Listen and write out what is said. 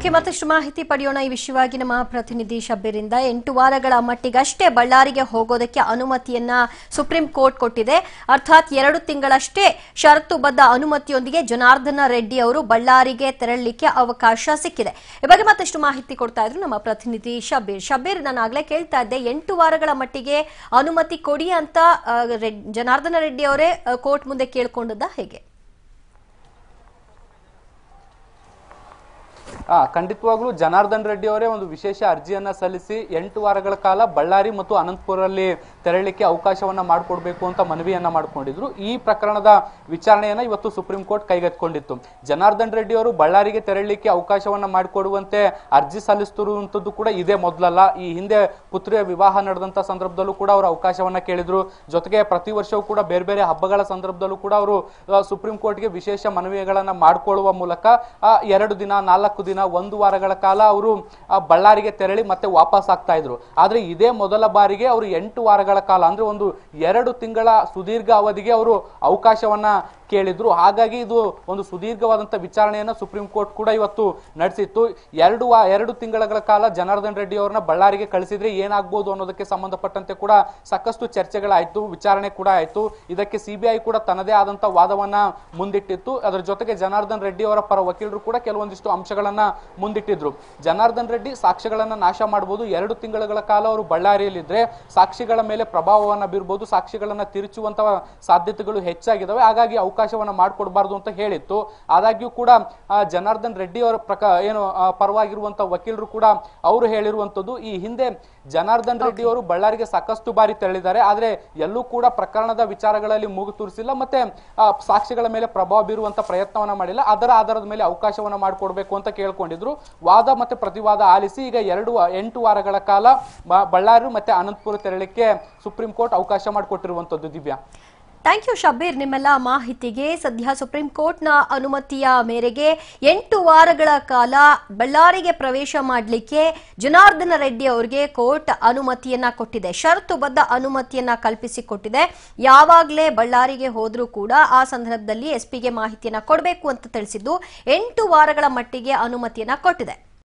okay ಮತ್ತಷ್ಟು ಮಾಹಿತಿ ಪಡೆಯೋಣ ಈ ವಿಷಯವಾಗಿ ನಮ್ಮ ಪ್ರತಿನಿಧಿ ಶಬ್ಬೀರಿಂದ ಎಂಟು ವಾರಗಳ ಮಟ್ಟಿಗಷ್ಟೇ ಬಳ್ಳಾರಿಗೆ ಹೋಗೋದಕ್ಕೆ ಅನುಮತಿಯನ್ನ ಸುಪ್ರೀಂ ಕೋರ್ಟ್ ಕೊಟ್ಟಿದೆ ಅರ್ಥಾತ್ ಎರಡು ತಿಂಗಳಷ್ಟೇ ಷರತ್ತುಬದ್ಧ ಅನುಮತಿಯೊಂದಿಗೆ ಜನಾರ್ದನ ರೆಡ್ಡಿ ಅವರು ಬಳ್ಳಾರಿಗೆ ತೆರಳಲಿಕ್ಕೆ ಅವಕಾಶ ಸಿಕ್ಕಿದೆ ಈ ಬಗ್ಗೆ ಮತ್ತಷ್ಟು ಮಾಹಿತಿ ಕೊಡ್ತಾ ಇದ್ರು ನಮ್ಮ ಪ್ರತಿನಿಧಿ ಶಬ್ಬೀರ್ ಶಬ್ಬೀರ್ ನಾನು ಆಗ್ಲೇ ಕೇಳ್ತಾ ಇದ್ದೆ ಎಂಟು ವಾರಗಳ ಮಟ್ಟಿಗೆ ಅನುಮತಿ ಕೊಡಿ ಅಂತ ಆ, ರೆಡ್- ಜನಾರ್ದನ ರೆಡ್ಡಿ ಅವರೇ ಕೋರ್ಟ್ ಮುಂದೆ ಕೇಳ್ಕೊಂಡದ್ದ ಹೇಗೆ ಆ ಖಂಡಿತವಾಗ್ಲೂ ಜನಾರ್ದನ್ ರೆಡ್ಡಿ ಅವರೇ ಒಂದು ವಿಶೇಷ ಅರ್ಜಿಯನ್ನ ಸಲ್ಲಿಸಿ ಎಂಟು ವಾರಗಳ ಕಾಲ ಬಳ್ಳಾರಿ ಮತ್ತು ಅನಂತಪುರಲ್ಲಿ ತೆರಳಲಿಕ್ಕೆ ಅವಕಾಶವನ್ನ ಮಾಡಿಕೊಡ್ಬೇಕು ಅಂತ ಮನವಿಯನ್ನ ಮಾಡ್ಕೊಂಡಿದ್ರು ಈ ಪ್ರಕರಣದ ವಿಚಾರಣೆಯನ್ನ ಇವತ್ತು ಸುಪ್ರೀಂ ಕೋರ್ಟ್ ಕೈಗೆತ್ತಿಕೊಂಡಿತ್ತು ಜನಾರ್ದನ್ ರೆಡ್ಡಿ ಅವರು ಬಳ್ಳಾರಿಗೆ ತೆರಳಲಿಕ್ಕೆ ಅವಕಾಶವನ್ನ ಮಾಡಿಕೊಡುವಂತೆ ಅರ್ಜಿ ಸಲ್ಲಿಸ್ತಿರುವಂತದ್ದು ಕೂಡ ಇದೇ ಮೊದಲಲ್ಲ ಈ ಹಿಂದೆ ಪುತ್ರಿಯ ವಿವಾಹ ನಡೆದಂತ ಸಂದರ್ಭದಲ್ಲೂ ಕೂಡ ಅವರು ಅವಕಾಶವನ್ನ ಕೇಳಿದ್ರು ಜೊತೆಗೆ ಪ್ರತಿ ವರ್ಷವೂ ಕೂಡ ಬೇರೆ ಬೇರೆ ಹಬ್ಬಗಳ ಸಂದರ್ಭದಲ್ಲೂ ಕೂಡ ಅವರು ಆ, ಸುಪ್ರೀಂ ಕೋರ್ಟ್ಗೆ ವಿಶೇಷ ಮನವಿಗಳನ್ನ ಮಾಡಿಕೊಳ್ಳುವ ಮೂಲಕ ಆ, ಎರಡು ದಿನ ನಾಲ್ಕು ದಿನ ಒಂದು ವಾರಗಳ ಕಾಲ ಅವರು ಆ, ಬಳ್ಳಾರಿಗೆ ತೆರಳಿ ಮತ್ತೆ ವಾಪಸ್ ಆಗ್ತಾ ಇದ್ರು ಆದ್ರೆ ಇದೇ ಮೊದಲ ಬಾರಿಗೆ ಅವರು ಎಂಟು ವಾರಗಳ ಕಾಲ ಅಂದ್ರೆ ಒಂದು ಎರಡು ತಿಂಗಳ ಸುದೀರ್ಘ ಅವಧಿಗೆ ಅವರು ಅವಕಾಶವನ್ನ ಕೇಳಿದ್ರು ಹಾಗಾಗಿ ಇದು ಒಂದು ಸುದೀರ್ಘವಾದಂತ ವಿಚಾರಣೆಯನ್ನ ಸುಪ್ರೀಂ ಕೋರ್ಟ್ ಕೂಡ ಇವತ್ತು ನಡೆಸಿತ್ತು ಎರಡು ವಾ ಎರಡು ತಿಂಗಳ ಕಾಲ ಜನಾರ್ದನ್ ರೆಡ್ಡಿ ಅವರನ್ನ ಬಳ್ಳಾರಿಗೆ ಕಳಿಸಿದ್ರೆ ಏನಾಗ್ಬೋದು ಅನ್ನೋದಕ್ಕೆ ಸಂಬಂಧಪಟ್ಟಂತೆ ಕೂಡ ಸಾಕಷ್ಟು ಚರ್ಚೆಗಳಾಯ್ತು ವಿಚಾರಣೆ ಕೂಡ ಆಯ್ತು ಇದಕ್ಕೆ ಸಿಬಿಐ ಕೂಡ ತನ್ನದೇ ಆದಂತ ವಾದವನ್ನ ಮುಂದಿಟ್ಟಿತ್ತು ಅದರ ಜೊತೆಗೆ ಜನಾರ್ದನ್ ರೆಡ್ಡಿ ಅವರ ಪರ ವಕೀಲರು ಕೂಡ ಕೆಲವೊಂದಿಷ್ಟು ಅಂಶಗಳನ್ನ ಮುಂದಿಟ್ಟಿದ್ರು ಜನಾರ್ದನ್ ರೆಡ್ಡಿ ಸಾಕ್ಷ್ಯಗಳನ್ನ ನಾಶ ಮಾಡಬಹುದು ಎರಡು ತಿಂಗಳ ಕಾಲ ಅವರು ಬಳ್ಳಾರಿಯಲ್ಲಿದ್ರೆ ಸಾಕ್ಷಿಗಳ ಮೇಲೆ ಪ್ರಭಾವವನ್ನ ಬೀರ್ಬೋದು ಸಾಕ್ಷಿಗಳನ್ನ ತಿರುಚುವಂತ ಸಾಧ್ಯತೆಗಳು ಹೆಚ್ಚಾಗಿದ್ದಾವೆ ಹಾಗಾಗಿ ಅವಕಾಶವನ್ನ ಮಾಡಿಕೊಡ್ಬಾರ್ದು ಅಂತ ಹೇಳಿತ್ತು ಆದಾಗ್ಯೂ ಕೂಡ ಆ, ಜನಾರ್ದನ್ ರೆಡ್ಡಿ ಅವರ ಪ್ರಕ ಏನು ಆ, ಪರವಾಗಿರುವಂತ ವಕೀಲರು ಕೂಡ ಅವರು ಹೇಳಿರುವಂತದ್ದು ಈ ಹಿಂದೆ ಜನಾರ್ದನ್ ರೆಡ್ಡಿ ಅವರು ಬಳ್ಳಾರಿಗೆ ಸಾಕಷ್ಟು ಬಾರಿ ತೆರಳಿದ್ದಾರೆ ಆದ್ರೆ ಎಲ್ಲೂ ಕೂಡ ಪ್ರಕರಣದ ವಿಚಾರಗಳಲ್ಲಿ ಮೂಗು ತೂರಿಸಿಲ್ಲ ಮತ್ತೆ ಆ, ಸಾಕ್ಷಿಗಳ ಮೇಲೆ ಪ್ರಭಾವ ಬೀರುವಂತ ಪ್ರಯತ್ನವನ್ನ ಮಾಡಿಲ್ಲ ಅದರ ಆಧಾರದ ಮೇಲೆ ಅವಕಾಶವನ್ನ ಮಾಡಿಕೊಡ್ಬೇಕು ಅಂತ ಕೇಳ್ಕೊಂಡಿದ್ರು ವಾದ ಮತ್ತೆ ಪ್ರತಿವಾದ ಆಲಿಸಿ ಈಗ ಎರಡು ವಾ- ಎಂಟು ವಾರಗಳ ಕಾಲ ಬ- ಬಳ್ಳಾರಿ ಮತ್ತೆ ಅನಂತಪುರ ತೆರಳಿಕ್ಕೆ ಸುಪ್ರೀಂ ಕೋರ್ಟ್ ಅವಕಾಶ ಮಾಡಿಕೊಟ್ಟಿರುವಂತದ್ದು ದಿವ್ಯಾ ಥ್ಯಾಂಕ್ ಯು ಶಬೀರ್ ನಿಮ್ಮೆಲ್ಲ ಮಾಹಿತಿಗೆ ಸದ್ಯ ಸುಪ್ರೀಂ ಕೋರ್ಟ್ನ ಅನುಮತಿಯ ಮೇರೆಗೆ ಎಂಟು ವಾರಗಳ ಕಾಲ ಬಳ್ಳಾರಿಗೆ ಪ್ರವೇಶ ಮಾಡಲಿಕ್ಕೆ ಜನಾರ್ದನ ರೆಡ್ಡಿ ಅವರಿಗೆ ಕೋರ್ಟ್ ಅನುಮತಿಯನ್ನ ಕೊಟ್ಟಿದೆ ಷರತ್ತುಬದ್ಧ ಅನುಮತಿಯನ್ನ ಕಲ್ಪಿಸಿಕೊಟ್ಟಿದೆ ಯಾವಾಗಲೇ ಬಳ್ಳಾರಿಗೆ ಹೋದ್ರೂ ಕೂಡ ಆ ಸಂದರ್ಭದಲ್ಲಿ ಎಸ್ಪಿಗೆ ಮಾಹಿತಿಯನ್ನ ಕೊಡಬೇಕು ಅಂತ ತಿಳಿಸಿದ್ದು ಎಂಟು ವಾರಗಳ ಮಟ್ಟಿಗೆ ಅನುಮತಿಯನ್ನ ಕೊಟ್ಟಿದೆ